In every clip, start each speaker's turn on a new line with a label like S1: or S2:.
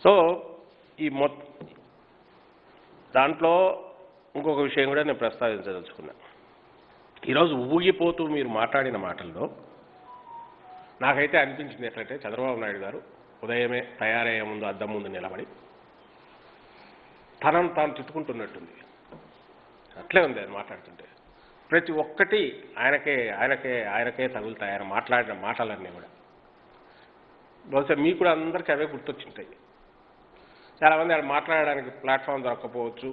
S1: so ఈ మొత్త దాంట్లో ఇంకొక విషయం కూడా నేను ప్రస్తావించదలుచుకున్నా ఈరోజు ఊగిపోతూ మీరు మాట్లాడిన మాటల్లో నాకైతే అనిపించింది ఎట్లంటే చంద్రబాబు నాయుడు గారు ఉదయమే తయారయ్యే ముందు అద్దం ముందు నిలబడి తనను తాను తిట్టుకుంటున్నట్టుంది అట్లే ఉంది అది మాట్లాడుతుంటే ప్రతి ఒక్కటి ఆయనకే ఆయనకే ఆయనకే తగులుతాయి ఆయన మాట్లాడిన మాటలన్నీ కూడా బహుశా మీకు కూడా అందరికీ అవే గుర్తొచ్చింటాయి చాలామంది ఆయన మాట్లాడడానికి ప్లాట్ఫామ్ దొరకకపోవచ్చు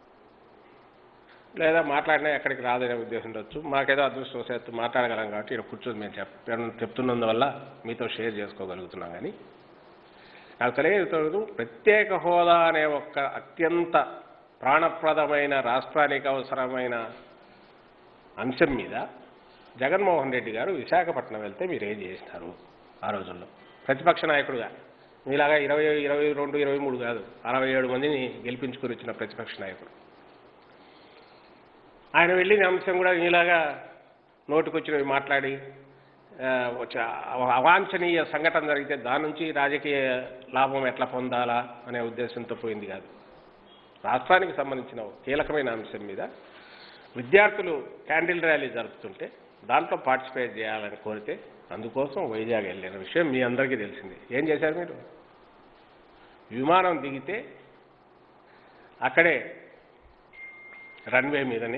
S1: లేదా మాట్లాడినా ఎక్కడికి రాదనే ఉద్దేశం ఉండొచ్చు మాకేదో అదృష్టవశాత్తు మాట్లాడగలం కాబట్టి ఇక్కడ కూర్చొని మేము చెప్ చెప్తున్నందువల్ల మీతో షేర్ చేసుకోగలుగుతున్నాం కానీ నాకు తెలియదు ప్రత్యేక హోదా అనే ఒక అత్యంత ప్రాణప్రదమైన రాష్ట్రానికి అవసరమైన అంశం మీద జగన్మోహన్ రెడ్డి గారు విశాఖపట్నం వెళ్తే మీరు ఏం చేసినారు ఆ రోజుల్లో ప్రతిపక్ష నాయకుడుగా మీలాగా ఇరవై ఇరవై రెండు ఇరవై మూడు కాదు అరవై ఏడు మందిని గెలిపించుకుని వచ్చిన ప్రతిపక్ష నాయకుడు ఆయన వెళ్ళిన అంశం కూడా మీలాగా నోటికొచ్చినవి మాట్లాడి ఆ, వచ్చే అవాంఛనీయ సంఘటన జరిగితే దాని నుంచి రాజకీయ లాభం ఎట్లా పొందాలా అనే ఉద్దేశంతో పోయింది కాదు రాష్ట్రానికి సంబంధించిన ఒక కీలకమైన అంశం మీద విద్యార్థులు క్యాండిల్ ర్యాలీ జరుపుతుంటే దాంట్లో పార్టిసిపేట్ చేయాలని కోరితే అందుకోసం వైజాగ్ వెళ్ళిన విషయం మీ అందరికీ తెలిసింది ఏం చేశారు మీరు విమానం దిగితే అక్కడే రన్వే మీదనే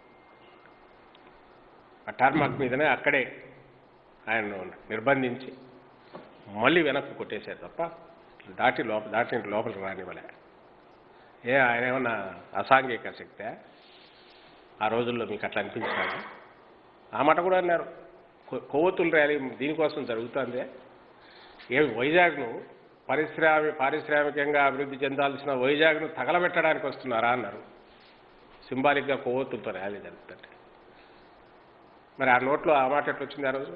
S1: ఆ టార్మాక్ మీదనే అక్కడే ఆయన్ను నిర్బంధించి మళ్ళీ వెనక్కి కొట్టేశారు తప్ప దాటి లోపల దాటి లోపలికి రానివ్వలే ఏ ఆయన ఏమన్నా అసాంఘిక శక్తే ఆ రోజుల్లో మీకు అట్లా అనిపించినాడు ఆ మాట కూడా అన్నారు కొ- కొవ్వొత్తుల ర్యాలీ దీనికోసం జరుగుతుంది ఏ వైజాగ్ను పరిశ్రామి పారిశ్రామికంగా అభివృద్ధి చెందాల్సిన వైజాగ్ను తగలబెట్టడానికి వస్తున్నారా అన్నారు సింబాలిక్గా కొవ్వొత్తులతో ర్యాలీ జరుగుతుంటే మరి ఆ నోట్లో ఆ మాట ఎట్లా వచ్చింది ఆ రోజు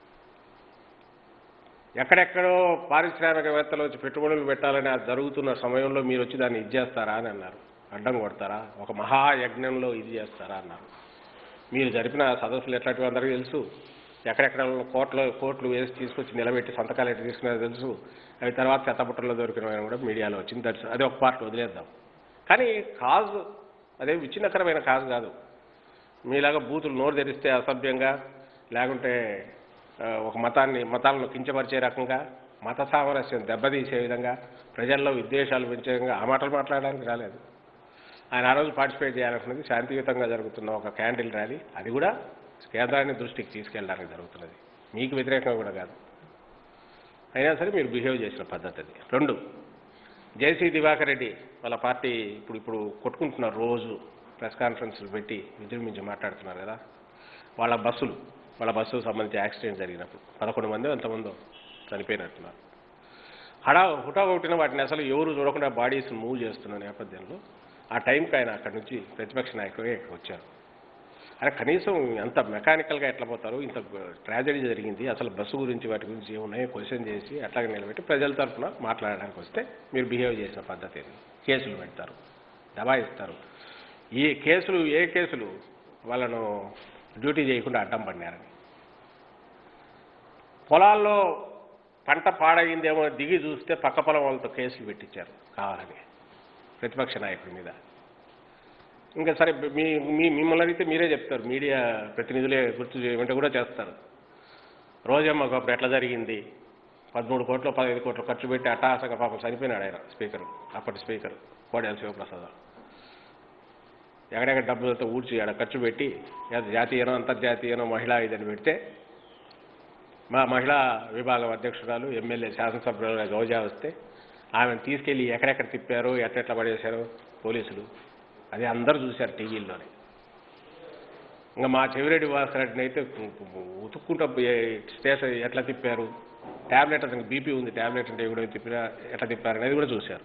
S1: ఎక్కడెక్కడో పారిశ్రామికవేత్తలు వచ్చి పెట్టుబడులు పెట్టాలని అది జరుగుతున్న సమయంలో మీరు వచ్చి దాన్ని ఇది చేస్తారా అని అన్నారు అడ్డం కొడతారా ఒక మహాయజ్ఞంలో ఇది చేస్తారా అన్నారు మీరు జరిపిన సదస్సులు ఎట్లాంటివి అందరికీ తెలుసు ఎక్కడెక్కడ కోట్లు కోట్లు వేసి తీసుకొచ్చి నిలబెట్టి సంతకాలు ఎట్టి తీసుకునేది తెలుసు అవి తర్వాత చెత్తబుట్టల్లో దొరికినవి కూడా మీడియాలో వచ్చింది దట్స్ అది ఒక పార్ట్ వదిలేద్దాం కానీ కాజు అదే విచ్ఛిన్నకరమైన కాజు కాదు మీలాగా బూతులు నోరు తెరిస్తే అసభ్యంగా లేకుంటే ఆ, ఒక మతాన్ని మతాలను కించపరిచే రకంగా మత సామరస్యం దెబ్బతీసే విధంగా ప్రజల్లో విద్వేషాలు పెంచే విధంగా ఆ మాటలు మాట్లాడడానికి రాలేదు ఆయన ఆ రోజు పార్టిసిపేట్ చేయాలనుకున్నది శాంతియుతంగా జరుగుతున్న ఒక క్యాండిల్ ర్యాలీ అది కూడా కేంద్రాన్ని దృష్టికి తీసుకెళ్ళడానికి జరుగుతున్నది మీకు వ్యతిరేకంగా కూడా కాదు అయినా సరే మీరు బిహేవ్ చేసిన పద్ధతి అది రెండు జేసీ దివాకర్ రెడ్డి వాళ్ళ పార్టీ ఇప్పుడు ఇప్పుడు కొట్టుకుంటున్నారు రోజు ప్రెస్ కాన్ఫరెన్స్లు పెట్టి విజృంభించి మాట్లాడుతున్నారు కదా వాళ్ళ బస్సులు వాళ్ళ బస్సుకు సంబంధించి యాక్సిడెంట్ జరిగినప్పుడు పదకొండు మంది ఎంతమందో చనిపోయినట్టున్నారు హడా హుటా కొట్టిన వాటిని అసలు ఎవరు చూడకుండా బాడీస్ మూవ్ చేస్తున్న నేపథ్యంలో ఆ టైంకి ఆయన అక్కడి నుంచి ప్రతిపక్ష నాయకుడే ఇక్కడ వచ్చారు అరే కనీసం అంత మెకానికల్గా ఎట్లా పోతారు ఇంత ట్రాజడీ జరిగింది అసలు బస్సు గురించి వాటి గురించి ఏమున్నాయో క్వశ్చన్ చేసి అట్లాగే నిలబెట్టి ప్రజల తరఫున మాట్లాడడానికి వస్తే మీరు బిహేవ్ చేసిన పద్ధతి ఇది కేసులు పెడతారు దబాయిస్తారు ఈ కేసులు ఏ కేసులు వాళ్ళను డ్యూటీ చేయకుండా అడ్డం పడినారని పొలాల్లో పంట పాడైందేమో దిగి చూస్తే పక్క పొలం వాళ్ళతో కేసులు పెట్టించారు కావాలని ప్రతిపక్ష నాయకుడి మీద ఇంకా సరే మీ మీ మిమ్మల్ని అడిగితే మీరే చెప్తారు మీడియా ప్రతినిధులే గుర్తు చేయమంటే కూడా చేస్తారు రోజమ్మ ఒకప్పుడు ఎట్లా జరిగింది పదమూడు కోట్లు పదహైదు కోట్లు ఖర్చు పెట్టి అట్టహాసంగా పాపం చనిపోయినాడు ఆయన స్పీకర్ అప్పటి స్పీకర్ కోడేల శివప్రసాద్ ఎక్కడెక్కడ డబ్బులతో ఊడ్చి ఆడ ఖర్చు పెట్టి ఏదో జాతీయనో అంతర్జాతీయనో మహిళా ఇదని పెడితే మా మహిళా విభాగం అధ్యక్షురాలు ఎమ్మెల్యే శాసనసభ్యులుగా గౌజా వస్తే ఆమెను తీసుకెళ్ళి ఎక్కడెక్కడ తిప్పారో ఎట్లెట్లా పడేశారో పోలీసులు అది అందరూ చూశారు టీవీల్లోనే ఇంకా మా చెవిరెడ్డి భాస్కర్ రెడ్డిని అయితే ఉతుక్కుంటూ స్టేషన్ ఎట్లా తిప్పారు ట్యాబ్లెట్ అతనికి బీపీ ఉంది ట్యాబ్లెట్ అంటే కూడా తిప్పినా ఎట్లా తిప్పారు అనేది కూడా చూశారు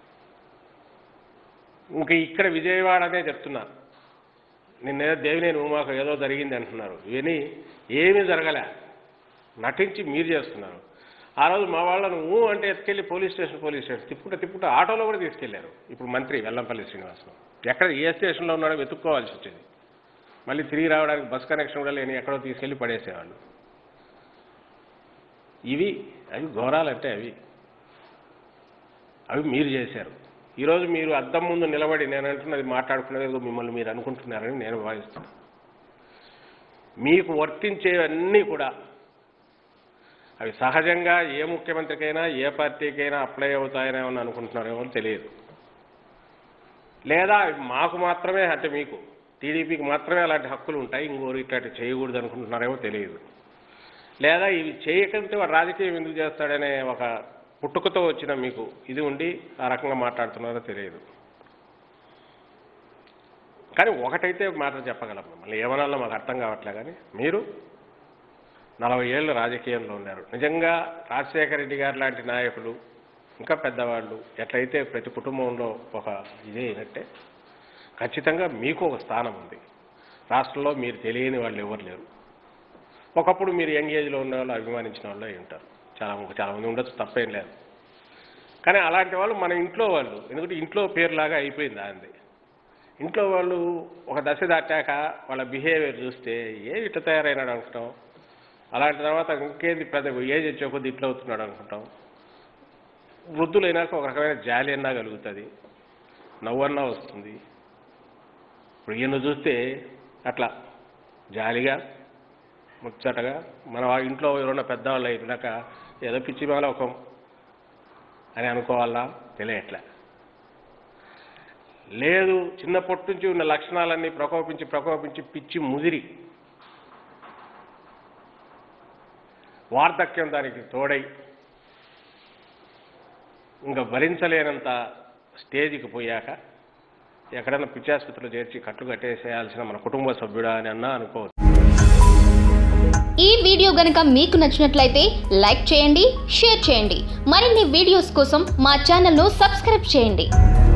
S1: ఇంకా ఇక్కడ విజయవాడ అనే చెప్తున్నా నిన్నేదో దేవినేని ఉమాకు ఏదో జరిగింది అంటున్నారు ఇవన్నీ ఏమీ జరగలే నటించి మీరు చేస్తున్నారు ఆ రోజు మా వాళ్ళను ఊ అంటే ఎత్తుకెళ్ళి పోలీస్ స్టేషన్ పోలీస్ స్టేషన్ తిప్పుకుంటూ తిప్పుకుంటూ ఆటోలో కూడా తీసుకెళ్లారు ఇప్పుడు మంత్రి వెల్లంపల్లి శ్రీనివాసరావు ఎక్కడ ఏ స్టేషన్లో ఉన్నాడో వెతుక్కోవాల్సి వచ్చేది మళ్ళీ తిరిగి రావడానికి బస్ కనెక్షన్ కూడా లేని ఎక్కడో తీసుకెళ్ళి పడేసేవాళ్ళు ఇవి అవి ఘోరాలంటే అవి అవి మీరు చేశారు ఈరోజు మీరు అద్దం ముందు నిలబడి నేను అంటున్నది మాట్లాడుకునేది ఏదో మిమ్మల్ని మీరు అనుకుంటున్నారని నేను భావిస్తున్నాను మీకు వర్తించేవన్నీ కూడా అవి సహజంగా ఏ ముఖ్యమంత్రికైనా ఏ పార్టీకైనా అప్లై అవుతాయనేమో అనుకుంటున్నారేమో తెలియదు లేదా అవి మాకు మాత్రమే అంటే మీకు టీడీపీకి మాత్రమే అలాంటి హక్కులు ఉంటాయి ఇంకోరు ఇట్లాంటి చేయకూడదు అనుకుంటున్నారేమో తెలియదు లేదా ఇవి చేయకంటే వాడు రాజకీయం ఎందుకు చేస్తాడనే ఒక పుట్టుకతో వచ్చిన మీకు ఇది ఉండి ఆ రకంగా మాట్లాడుతున్నారో తెలియదు కానీ ఒకటైతే మాట చెప్పగలం మళ్ళీ ఏమనాలో మాకు అర్థం కావట్లే కానీ మీరు నలభై ఏళ్ళు రాజకీయంలో ఉన్నారు నిజంగా రాజశేఖర రెడ్డి గారు లాంటి నాయకులు ఇంకా పెద్దవాళ్ళు ఎట్లయితే ప్రతి కుటుంబంలో ఒక ఇదే అయినట్టే ఖచ్చితంగా మీకు ఒక స్థానం ఉంది రాష్ట్రంలో మీరు తెలియని వాళ్ళు ఎవరు లేరు ఒకప్పుడు మీరు యంగ్ ఏజ్లో ఉన్న వాళ్ళు అభిమానించిన వాళ్ళు అయి ఉంటారు చాలా చాలా మంది ఉండొచ్చు తప్పేం లేదు కానీ అలాంటి వాళ్ళు మన ఇంట్లో వాళ్ళు ఎందుకంటే ఇంట్లో పేరులాగా అయిపోయింది అంది ఇంట్లో వాళ్ళు ఒక దశ దాటాక వాళ్ళ బిహేవియర్ చూస్తే ఏ ఇట్లా తయారైనాడు అనుకుంటాం అలాంటి తర్వాత ఇంకేంది పెద్ద ఏజ్ వచ్చే కొద్ది ఇట్లా అవుతున్నాడు అనుకుంటాం వృద్ధులైనాక ఒక రకమైన జాలి అన్నా కలుగుతుంది నవ్వన్నా వస్తుంది ఇప్పుడు ఈయన చూస్తే అట్లా జాలిగా ముచ్చటగా మన వా- ఇంట్లో ఎవరన్నా పెద్దవాళ్ళు అయినాక ఏదో పిచ్చి మేలొకం అని అనుకోవాలా తెలియట్లే లేదు చిన్నప్పటి నుంచి ఉన్న లక్షణాలన్నీ ప్రకోపించి ప్రకోపించి పిచ్చి ముదిరి వార్ధక్యం దానికి తోడై ఇంకా భరించలేనంత స్టేజ్కి పోయాక ఎక్కడైనా పిచ్చాసుపత్రిలో చేర్చి కట్లు కట్టేసేయాల్సిన మన కుటుంబ సభ్యుడా అని అన్నా అనుకోవచ్చు
S2: ఈ వీడియో గనుక మీకు నచ్చినట్లయితే లైక్ చేయండి షేర్ చేయండి మరిన్ని వీడియోస్ కోసం మా ఛానల్ను సబ్స్క్రైబ్ చేయండి